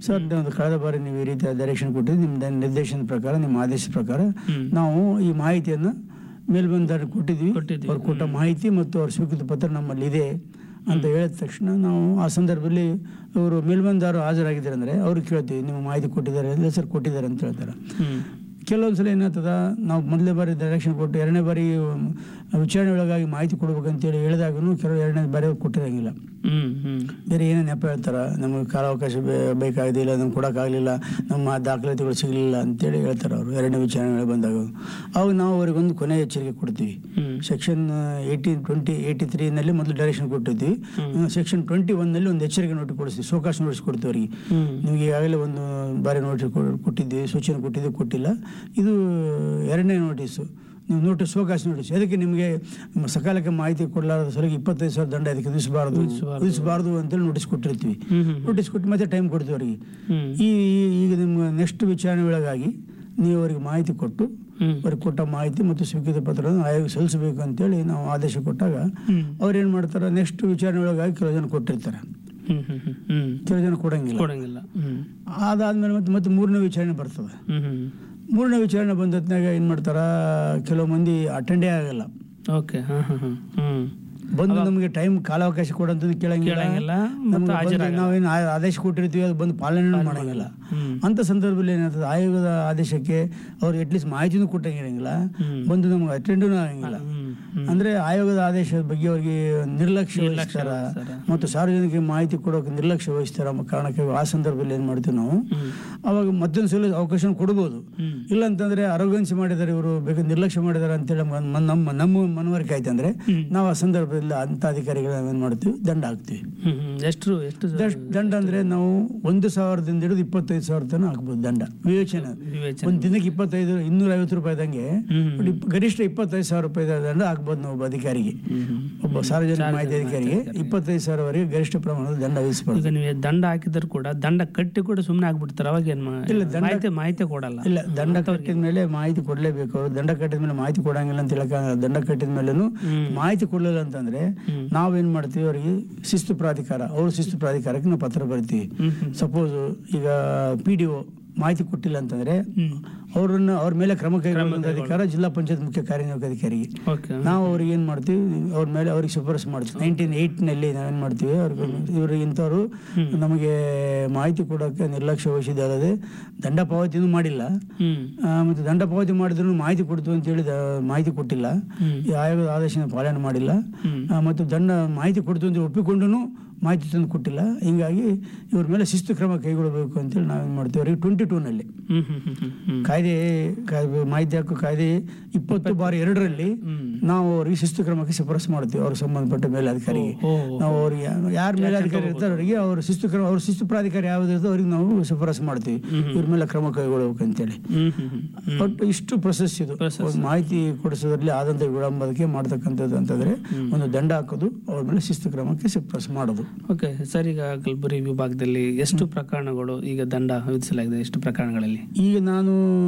Sir ಒಂದು ಕಳೆದ ಬಾರಿ ನೀವು ಈ ರೀತಿಯ ಡೈರೆಕ್ಷನ್ ಕೊಟ್ಟಿದ್ದು ನಿಮ್ಮ ನಿರ್ದೇಶನದ ಪ್ರಕಾರ ನಿಮ್ಮ ಆದೇಶದ ಪ್ರಕಾರ ಹ್ಮ್. ನಾವು ಈ ಮಾಹಿತಿಯನ್ನು ಮೇಲ್ಬಂದರಿಗೆ ಕೊಟ್ಟಿದ್ವಿ ಕೊಟ್ಟಿದ್ವಿ. ಅವ್ರು ಕೊಟ್ಟ ಮಾಹಿತಿ ಮತ್ತು ಅವ್ರ ಸ್ವೀಕೃತಿ ಪತ್ರ ನಮ್ಮಲ್ಲಿ ಇದೆ ಅಂತ ಹೇಳಿದ ತಕ್ಷಣ ನಾವು ಆ ಸಂದರ್ಭದಲ್ಲಿ ಇವರು ಮೇಲ್ಬಂದಾರು ಹಾಜರಾಗಿದ್ದಾರೆ ಅಂದರೆ ಅವ್ರಿಗೆ ಕೇಳ್ತೀವಿ ನಿಮ್ಮ ಮಾಹಿತಿ ಕೊಟ್ಟಿದ್ದಾರೆ ಇಲ್ಲ ಸರ್ ಕೊಟ್ಟಿದ್ದಾರೆ ಅಂತ ಹೇಳ್ತಾರೆ ಹ್ಮ್ ಕೆಲವೊಂದು ಸಲ ಏನಾಗ್ತದ ನಾವು ಮೊದಲನೇ ಬಾರಿ ಡೈರೆಕ್ಷನ್ ಕೊಟ್ಟು ಎರಡನೇ ಬಾರಿ ಉಮ್, ವಿಚಾರಣೆ ಒಳಗಾಗಿ ಮಾಹಿತಿ ಕೊಡ್ಬೇಕಂತೇಳಿ ಹೇಳಿದಾಗೂ ಕೆಲವು ಎರಡನೇ ಬಾರಿ ಅವ್ರು ಕೊಟ್ಟಿರಂಗಿಲ್ಲ ಹ್ಮ್ ಹ್ಮ್ ಬೇರೆ ಏನೇ ನೆಪ ಹೇಳ್ತಾರೆ ನಮಗೆ ಕಾಲಾವಕಾಶ ಬೇ- ಬೇಕಾಗಿದ್ದಿಲ್ಲ ನಮ್ಗೆ ಕೊಡೋಕ್ಕಾಗಲಿಲ್ಲ ನಮ್ಮ ದಾಖಲಾತಿಗಳು ಸಿಗಲಿಲ್ಲ ಅಂತೇಳಿ ಹೇಳ್ತಾರೆ ಅವರು ಎರಡನೇ ವಿಚಾರಣೆಗಳು ಬಂದಾಗ ಅವಾಗ ನಾವು ಅವರಿಗೊಂದು ಕೊನೆ ಎಚ್ಚರಿಕೆ ಕೊಡ್ತೀವಿ ಹ್ಮ್ ಸೆಕ್ಷನ್ ಏಯ್ಟೀನ್ ಟ್ವೆಂಟಿ ಏಯ್ಟಿ ತ್ರೀನಲ್ಲಿ ಮೊದಲು ಡೈರೆಕ್ಷನ್ ಕೊಟ್ಟಿದ್ವಿ ಹ್ಮ್. ಸೆಕ್ಷನ್ ಟ್ವೆಂಟಿ ಒನ್ನಲ್ಲಿ ಒಂದು ಎಚ್ಚರಿಕೆ ನೋಟಿಸ್ ಕೊಡಿಸ್ತೀವಿ ಸೋಕಾಸ್ ನೋಟಿಸ್ ಕೊಡ್ತೀವಿ ಅವರಿಗೆ ಹ್ಮ್ ನಿಮಗೆ ಈಗಾಗಲೇ ಒಂದು ಬಾರಿ ನೋಟಿಸ್ ಕೊ- ಕೊಟ್ಟಿದ್ವಿ ಸೂಚನೆ ಕೊಟ್ಟಿದ್ದು ಕೊಟ್ಟಿಲ್ಲ ಇದು ಎರಡನೇ ನೋಟಿಸು ನೀವು ನೋಟಿಸ್ ಸೋಕಾಸ್ ನೋಟಿಸ್ ಅದಕ್ಕೆ ನಿಮಗೆ ನಿಮ್ಮ ಸಕಾಲಕ್ಕೆ ಮಾಹಿತಿ ಕೊಡಲಾರದ ಸಲುವಾಗಿ ಇಪ್ಪತ್ತೈದು ಸಾವಿರ ದಂಡ ಅದಕ್ಕೆ ವಿಧಿಸಬಾರ್ದು ವಿಧಿಸಬಾರ್ದು. ವಿಧಿಸಬಾರ್ದು ಅಂತೇಳಿ ನೋಟಿಸ್ ಕೊಟ್ಟಿರ್ತೀವಿ ಹ್ಮ್ ಹ್ಮ್ ನೋಟಿಸ್ ಕೊಟ್ಟು ಮತ್ತೆ ಟೈಮ್ ಕೊಡ್ತೀವಿ ಅವರಿಗೆ ಹ್ಮ್ ಈ ಈ- ಈಗ ನಿಮ್ಮ ನೆಕ್ಸ್ಟ್ ವಿಚಾರಣೆ ಒಳಗಾಗಿ ನೀವು ಅವರಿಗೆ ಮಾಹಿತಿ ಕೊಟ್ಟು ಹ್ಮ್ ಅವ್ರಿಗೆ ಕೊಟ್ಟ ಮಾಹಿತಿ ಮತ್ತು ಸ್ವೀಕೃತಿ ಪತ್ರವನ್ನು ಆಯೋಗ ಸಲ್ಲಿಸಬೇಕು ಅಂತೇಳಿ ನಾವು ಆದೇಶ ಕೊಟ್ಟಾಗ ಹ್ಮ್ ಅವ್ರು ಏನು ಮಾಡ್ತಾರೆ ನೆಕ್ಸ್ಟ್ ವಿಚಾರಣೆ ಒಳಗಾಗಿ ಕೆಲವು ಜನ ಕೊಟ್ಟಿರ್ತಾರೆ ಹ್ಮ್ ಹ್ಮ್ ಹ್ಮ್ ಹ್ಮ್ ಕೆಲವು ಜನ ಕೊಡಂಗಿಲ್ಲ ಕೊಡಂಗಿಲ್ಲ ಹ್ಮ್ ಅದಾದ್ಮೇಲೆ ಮತ್ತೆ ಮತ್ತೆ ಮೂರನೇ ವಿಚಾರಣೆ ಬರ್ತದೆ ಹ್ಮ್ ಹ್ಮ್ ಮೂರನೇ ವಿಚಾರಣೆ ಬಂದ ಹೊತ್ನ್ಯಾಗ ಏನು ಮಾಡ್ತಾರ ಕೆಲವು ಮಂದಿ ಅಟೆಂಡೇ ಆಗಲ್ಲ ಓಕೆ ಹಾ ಹಾ ಹಾ ಹ್ಮ್ ಬಂದು ನಮಗೆ ಟೈಮ್ ಕಾಲಾವಕಾಶ ಕೊಡಂತಂದು ಕೇಳಂಗಿಲ್ಲ ಕೇಳಂಗಿಲ್ಲ, ಮತ್ತೆ ನಮ್ಗೆ ಬಂದು ಹಾಜರಾಗಲ್ಲ. ನಾವೇನು ಆ- ಆದೇಶ ಕೊಟ್ಟಿರ್ತೀವಿ ಅದು ಬಂದು ಪಾಲನೆ ಮಾಡಂಗಿಲ್ಲ ಹ್ಮ್ ಅಂತ ಸಂದರ್ಭದಲ್ಲಿ ಏನಾಗ್ತದೆ ಆಯೋಗದ ಆದೇಶಕ್ಕೆ ಅವ್ರು ಅಟ್ಲೀಸ್ಟ್ ಮಾಹಿತಿನೂ ಕೊಟ್ಟಂಗಿರಂಗಿಲ್ಲ ಹ್ಮ್. ಬಂದು ನಮ್ಗೆ ಅಟೆಂಡೂ ಆಗಂಗಿಲ್ಲ ಹ್ಮ್ ಹ್ಮ್ ಅಂದ್ರೆ ಆಯೋಗದ ಆದೇಶದ ಬಗ್ಗೆ ಅವರಿಗೆ ನಿರ್ಲಕ್ಷ್ಯ ನಿರ್ಲಕ್ಷ್ಯ ವಹಿಸ್ತಾರ ವಹಿಸ್ತಾರ. ಮತ್ತು ಸಾರ್ವಜನಿಕ ಮಾಹಿತಿ ಕೊಡೋಕೆ ನಿರ್ಲಕ್ಷ್ಯ ವಹಿಸ್ತಾರ ಎಂಬ ಕಾರಣಕ್ಕೆ ಆ ಸಂದರ್ಭದಲ್ಲಿ ಏನು ಮಾಡ್ತೀವಿ ನಾವು ಹ್ಮ್ ಅವಾಗ ಮತ್ತೊಂದು ಸಲ ಅವಕಾಶ ಕೊಡ್ಬೋದು ಹ್ಮ್ ಇಲ್ಲ ಅಂತಂದ್ರೆ ಅರೋಗನ್ಸಿ ಮಾಡಿದ್ದಾರೆ ಇವರು ಬೇಕಾದ್ರೆ ನಿರ್ಲಕ್ಷ್ಯ ಮಾಡಿದ್ದಾರೆ ಅಂತೇಳಿ ನಮ್ಗೆ ಮ- ನಮ್ಮ ನಮ್ಮ ಮನವರಿಕೆ ಆಯ್ತು ಅಂದ್ರೆ ಹ್ಮ್. ನಾವು ಆ ಸಂದರ್ಭದಲ್ಲಿ ಅಂತ ಅಧಿಕಾರಿಗಳು ನಾವೇನು ಮಾಡ್ತೀವಿ ದಂಡ ಹಾಕ್ತೀವಿ ಹ್ಮ್ ಹ್ಮ್ ಎಷ್ಟು ಎಷ್ಟು ದಶ್- ದಂಡ ಅಂದ್ರೆ ನಾವು ಒಂದು ಸಾವಿರದಿಂದ ಹಿಡಿದು ಇಪ್ಪತ್ತೈದು ಸಾವಿರ ತನಕ ಹಾಕ್ಬೋದು ದಂಡ ವಿವೇಚನೆ ವಿವೇಚನೆ ಒಂದು ದಿನಕ್ಕೆ ಇಪ್ಪತ್ತೈದು ಇನ್ನೂರ ಐವತ್ತು ರೂಪಾಯಿದಂಗೆ ಹ್ಮ್ ಬಟ್ ಇಪ್ಪ- ಗರಿಷ್ಠ ಇಪ್ಪತ್ತೈದು ಸಾವಿರ ರೂಪಾಯಿ ದಂಡ ಹಾಕ್ಬೋದು ನಾವು ಒಬ್ಬ ಅಧಿಕಾರಿಗೆ ಹ್ಮ್ ಹ್ಮ್ ಒಬ್ಬ ಸಾರ್ವಜನಿಕ ಮಾಹಿತಿ ಅಧಿಕಾರಿಗೆ ಇಪ್ಪತ್ತೈದು ಸಾವಿರವರೆಗೆ ಗರಿಷ್ಠ ಪ್ರಮಾಣದ ದಂಡ ವಿಧಿಸಬಾರ್ದು ಈಗ ನೀವು ದಂಡ ಹಾಕಿದ್ರು ಕೂಡ ದಂಡ ಕಟ್ಟಿ ಕೂಡ ಸುಮ್ಮನೆ ಆಗ್ಬಿಡ್ತಾರೆ ಅವಾಗ ಏನ್ ಮಾ- ಇಲ್ಲ, ದಂಡ- ಮಾಹಿತಿ ಮಾಹಿತಿ ಕೊಡಲ್ಲ ಇಲ್ಲ ದಂಡ ಕಟ್ಟಿದ ಮೇಲೆ ಮಾಹಿತಿ ಕೊಡಲೇಬೇಕು ಅವರು ದಂಡ ಕಟ್ಟಿದ ಮೇಲೆ ಮಾಹಿತಿ ಕೊಡಂಗಿಲ್ಲ ಅಂತ ಹೇಳಕ್ ದಂಡ ಕಟ್ಟಿದ ಮೇಲೂ ಹ್ಮ್. ಮಾಹಿತಿ ಕೊಡಲಿಲ್ಲ ಅಂತಂದ್ರೆ ಹ್ಮ್. ನಾವೇನ್ ಮಾಡ್ತೀವಿ ಅವರಿಗೆ ಶಿಸ್ತು ಪ್ರಾಧಿಕಾರ ಅವ್ರ ಶಿಸ್ತು ಪ್ರಾಧಿಕಾರಕ್ಕೆ ನಾವು ಪತ್ರ ಬರ್ತೀವಿ ಹ್ಮ್ ಹ್ಮ್ ಸಪೋಸ್ ಈಗ ಪಿ ಡಿ ಒ ಮಾಹಿತಿ ಕೊಟ್ಟಿಲ್ಲ ಅಂತಂದ್ರೆ ಹ್ಮ್ ಅವರನ್ನ ಅವ್ರ ಮೇಲೆ ಕ್ರಮ ಕೈಗೊಳ್ಳುವಂತ ಅಧಿಕಾರ ಜಿಲ್ಲಾ ಪಂಚಾಯತ್ ಮುಖ್ಯ ಕಾರ್ಯನಿರ್ವಾಹಕ ಅಧಿಕಾರಿಗೆ ಓಕೆ ನಾವು ಅವ್ರಿಗೆ ಏನು ಮಾಡ್ತೀವಿ ಅವ್ರ ಮೇಲೆ ಅವ್ರಿಗೆ ಶಿಫಾರಸು ಮಾಡ್ತೀವಿ ನೈನ್ಟೀನ್ ಏಯ್ಟ್ನಲ್ಲಿ ನಾವೇನು ಮಾಡ್ತೀವಿ ಅವ್ರಿಗೆ ಇವ್ರಿಗೆ ಇಂಥವ್ರು ನಮಗೆ ಮಾಹಿತಿ ಕೊಡೋಕ್ಕೆ ನಿರ್ಲಕ್ಷ್ಯ ವಹಿಸಿದಲ್ಲದೆ ದಂಡ ಪಾವತಿನೂ ಮಾಡಿಲ್ಲ ಹ್ಮ್ ಆ, ಮತ್ತು ದಂಡ ಪಾವತಿ ಮಾಡಿದ್ರು ಮಾಹಿತಿ ಕೊಡ್ತೀವಿ ಅಂತ ಹೇಳಿ ದ- ಮಾಹಿತಿ ಕೊಟ್ಟಿಲ್ಲ ಹ್ಮ್ ಈ ಆಯೋಗದ ಆದೇಶನ ಪಾಲನೆ ಮಾಡಿಲ್ಲ ಹ್ಮ್ ಆ, ಮತ್ತು ದಂಡ ಮಾಹಿತಿ ಕೊಡ್ತೀವಿ ಅಂತ ಒಪ್ಪಿಕೊಂಡು ಮಾಹಿತಿ ತಂದು ಕೊಟ್ಟಿಲ್ಲ ಹಿಂಗಾಗಿ ಇವ್ರ ಮೇಲೆ ಶಿಸ್ತು ಕ್ರಮ ಕೈಗೊಳ್ಳಬೇಕು ಅಂತೇಳಿ ನಾವೇನು ಮಾಡ್ತೀವಿ ಅವ್ರಿಗೆ ಟ್ವೆಂಟಿ ಟೂನಲ್ಲಿ ಹ್ಮ್ ಹ್ಮ್ ಹ್ಮ್ ಹ್ಮ್ ಹ್ಮ್ ಕಾಯ್ದೆ ಕಾಯ್ದೆ- ಮಾಹಿತಿ ಹಕ್ಕು ಕಾಯ್ದೆ ಇಪ್ಪತ್ತು ಬಾರಿ ಎರಡರಲ್ಲಿ ಹ್ಮ್ ನಾವು ಅವ್ರಿಗೆ ಶಿಸ್ತು ಕ್ರಮಕ್ಕೆ ಶಿಫಾರಸು ಮಾಡ್ತೀವಿ ಅವ್ರಿಗೆ ಸಂಬಂಧಪಟ್ಟ ಮೇಲಧಿಕಾರಿಗೆ ಓ, ನಾವು ಅವ್ರಿಗೆ ಯಾರ ಮೇಲಧಿಕಾರಿ ಇರ್ತಾರೆ ಅವರಿಗೆ ಅವ್ರ ಶಿಸ್ತು ಕ್ರಮ ಅವ್ರ ಶಿಸ್ತು ಪ್ರಾಧಿಕಾರಿ ಯಾವ್ದು ಇರ್ತೋ ಅವ್ರಿಗೆ ನಾವು ಶಿಫಾರಸು ಮಾಡ್ತೀವಿ ಇವ್ರ ಮೇಲೆ ಕ್ರಮ ಕೈಗೊಳ್ಳಬೇಕು ಅಂತೇಳಿ ಹ್ಮ್ ಹ್ಮ್ ಹ್ಮ್ ಬಟ್ ಇಷ್ಟು ಪ್ರೊಸೆಸ್ ಇದು Process. ಒಂದು ಮಾಹಿತಿ ಕೊಡಿಸೋದ್ರಲ್ಲಿ ಆದಂತ ವಿಳಂಬದಕ್ಕೆ ಮಾಡ್ತಕ್ಕಂಥದ್ದು ಅಂತಂದ್ರೆ ಒಂದು ದಂಡ ಹಾಕೋದು ಅವ್ರ ಮೇಲೆ ಶಿಸ್ತು ಕ್ರಮಕ್ಕೆ ಶಿಫಾರಸು ಮಾಡೋದು ಓಕೆ ಸರ್ ಈಗ ಕಲಬುರಗಿ ವಿಭಾಗದಲ್ಲಿ ಎಷ್ಟು ಪ್ರಕರಣಗಳು ಈಗ ದಂಡ ವಿಧಿಸಲಾಗಿದೆ ಎಷ್ಟು ಪ್ರಕರಣಗಳಲ್ಲಿ ಈಗ ನಾನು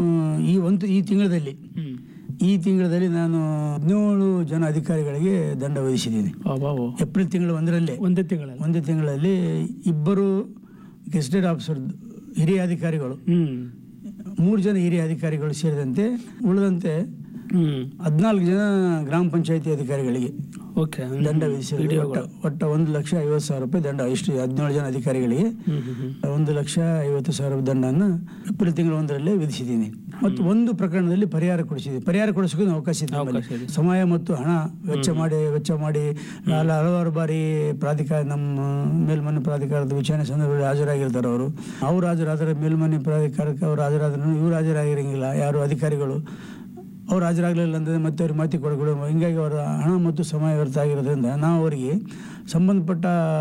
ಈ ಒಂದು ಈ ತಿಂಗಳಲ್ಲಿ ಹ್ಮ್ ಈ ತಿಂಗಳಲ್ಲಿ ನಾನು ಹದಿನೇಳು ಜನ ಅಧಿಕಾರಿಗಳಿಗೆ ದಂಡ ವಿಧಿಸಿದ್ದೀನಿ ಅಬ್ಬಾಬು. ಏಪ್ರಿಲ್ ತಿಂಗಳು ಒಂದರಲ್ಲೇ ಒಂದೇ ತಿಂಗಳಲ್ಲಿ ಒಂದು ತಿಂಗಳಲ್ಲಿ ಇಬ್ಬರು ಗೆಸ್ಟೆಡ್ ಆಫೀಸರ್ ಹಿರಿಯ ಅಧಿಕಾರಿಗಳು ಹ್ಮ್ ಮೂರು ಜನ ಹಿರಿಯ ಅಧಿಕಾರಿಗಳು ಸೇರಿದಂತೆ ಉಳಿದಂತೆ ಹ್ಮ್ ಹದಿನಾಲ್ಕು ಜನ ಗ್ರಾಮ ಪಂಚಾಯತಿ ಅಧಿಕಾರಿಗಳಿಗೆ ಓಕೆ ದಂಡ ವಿಧಿಸಿದ್ರು ಒಟ್ಟ ಒಟ್ಟ ಒಂದು ಲಕ್ಷ ಐವತ್ತು ಸಾವಿರ ರೂಪಾಯಿ ದಂಡ ಇಷ್ಟು ಹದಿನೇಳು ಜನ ಅಧಿಕಾರಿಗಳಿಗೆ ಹ್ಮ್ ಹ್ಮ್ ಹ್ಮ್ ಒಂದು ಲಕ್ಷ ಐವತ್ತು ಸಾವಿರ ದಂಡವನ್ನು ಏಪ್ರಿಲ್ ತಿಂಗಳ ಒಂದರಲ್ಲೇ ವಿಧಿಸಿದ್ದೀನಿ ಮತ್ತು ಒಂದು ಪ್ರಕರಣದಲ್ಲಿ ಪರಿಹಾರ ಕೊಡಿಸಿದೆ ಪರಿಹಾರ ಕೊಡಿಸೋಕೆ ಅವಕಾಶ ಇದೆ ನಮ್ಮಲ್ಲಿ. ಅವಕಾಶ ಇದೆ. ಸಮಯ ಮತ್ತು ಹಣ ವೆಚ್ಚ ಮಾಡಿ ವೆಚ್ಚ ಮಾಡಿ ಹಲ ಹಲವಾರು ಬಾರಿ ಪ್ರಾಧಿಕಾರ ನಮ್ಮ ಮೇಲ್ಮನೆ ಪ್ರಾಧಿಕಾರದ ವಿಚಾರಣೆ ಸಂದರ್ಭದಲ್ಲಿ ಹಾಜರಾಗಿರ್ತಾರೆ ಅವರು ಅವ್ರು ಹಾಜರಾದರೆ ಮೇಲ್ಮನೆ ಪ್ರಾಧಿಕಾರಕ್ಕೆ ಅವ್ರು ಹಾಜರಾದ್ರೆ ಇವ್ರು ಹಾಜರಾಗಿರಂಗಿಲ್ಲ ಯಾರು ಅಧಿಕಾರಿಗಳು ಅವ್ರು ಹಾಜರಾಗಲಿಲ್ಲ ಅಂದರೆ ಮತ್ತೆ ಅವ್ರಿಗೆ ಮಾಹಿತಿ ಕೊಡಗಳು ಹಿಂಗಾಗಿ ಅವರ ಹಣ ಮತ್ತು ಸಮಯ ವ್ಯರ್ಥ ಆಗಿರೋದ್ರಿಂದ ನಾವು ಅವರಿಗೆ ಸಂಬಂಧಪಟ್ಟ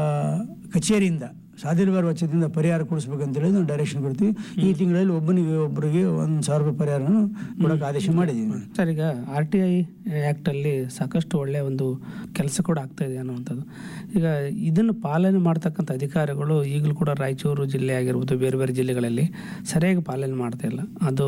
ಕಚೇರಿಯಿಂದ ಸಾಧ್ಯವಾದ ವೆಚ್ಚದಿಂದ ಪರಿಹಾರ ಕೊಡಿಸ್ಬೇಕಂತೇಳಿ ನಾವು ಡೈರೆಕ್ಷನ್ ಕೊಡ್ತೀವಿ ಈ ತಿಂಗಳಲ್ಲಿ ಒಬ್ಬನಿಗೆ ಒಬ್ಬರಿಗೆ ಒಂದು ಸಾವಿರ ರೂಪಾಯಿ ಪರಿಹಾರನ ಕೊಡೋಕೆ ಆದೇಶ ಮಾಡಿದ್ದೀವಿ ಸರ್ ಈಗ ಆರ್ ಟಿ ಐ ಆ್ಯಕ್ಟಲ್ಲಿ ಸಾಕಷ್ಟು ಒಳ್ಳೆಯ ಒಂದು ಕೆಲಸ ಕೂಡ ಆಗ್ತಾ ಇದೆ ಅನ್ನುವಂಥದ್ದು ಈಗ ಇದನ್ನು ಪಾಲನೆ ಮಾಡ್ತಕ್ಕಂಥ ಅಧಿಕಾರಿಗಳು ಈಗಲೂ ಕೂಡ ರಾಯಚೂರು ಜಿಲ್ಲೆ ಆಗಿರ್ಬೋದು ಬೇರೆ ಬೇರೆ ಜಿಲ್ಲೆಗಳಲ್ಲಿ ಸರಿಯಾಗಿ ಪಾಲನೆ ಮಾಡ್ತಾ ಇಲ್ಲ ಅದು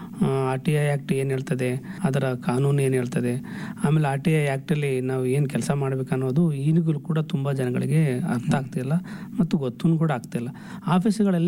ಆರ್ ಟಿ ಐ ಆ್ಯಕ್ಟ್ ಏನು ಹೇಳ್ತದೆ ಅದರ ಕಾನೂನು ಏನು ಹೇಳ್ತದೆ ಆಮೇಲೆ ಆರ್ ಟಿ ಐ ಆ್ಯಕ್ಟಲ್ಲಿ ನಾವು ಏನು ಕೆಲಸ ಮಾಡಬೇಕು ಅನ್ನೋದು ಈಗಲೂ ಕೂಡ ತುಂಬ ಜನಗಳಿಗೆ ಅರ್ಥ ಆಗ್ತಿಲ್ಲ ಮತ್ತು ಗೊತ್ತೂ ಕೂಡ ಆಗ್ತಿಲ್ಲ ಆಫೀಸ್ಗಳಲ್ಲಿ